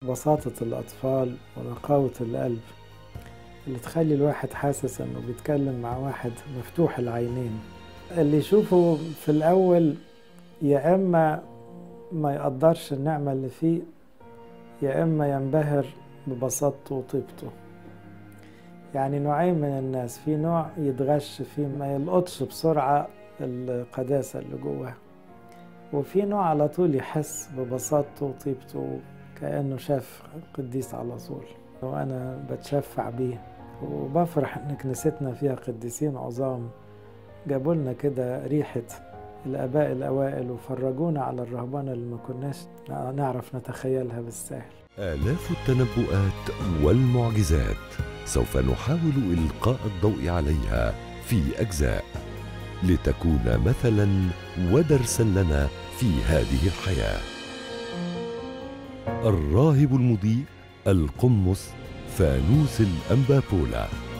بساطة الأطفال ونقاوة القلب اللي تخلي الواحد حاسس انه بيتكلم مع واحد مفتوح العينين اللي يشوفه في الأول يا إما ما يقدرش النعمة اللي فيه يا إما ينبهر ببساطته وطيبته يعني نوعين من الناس في نوع يتغش فيه ما يلقطش بسرعة القداسة اللي جواه وفي نوع على طول يحس ببساطته وطيبته كأنه شاف قديس على طول وأنا بتشفع بيه وبفرح إن كنيستنا فيها قديسين عظام جابوا لنا كده ريحة الآباء الأوائل وفرجونا على الرهبنة اللي ما كناش نعرف نتخيلها بالسهل آلاف التنبؤات والمعجزات سوف نحاول إلقاء الضوء عليها في أجزاء لتكون مثلا ودرسا لنا في هذه الحياة الراهب المضيء القمص فانوس الأنبابولا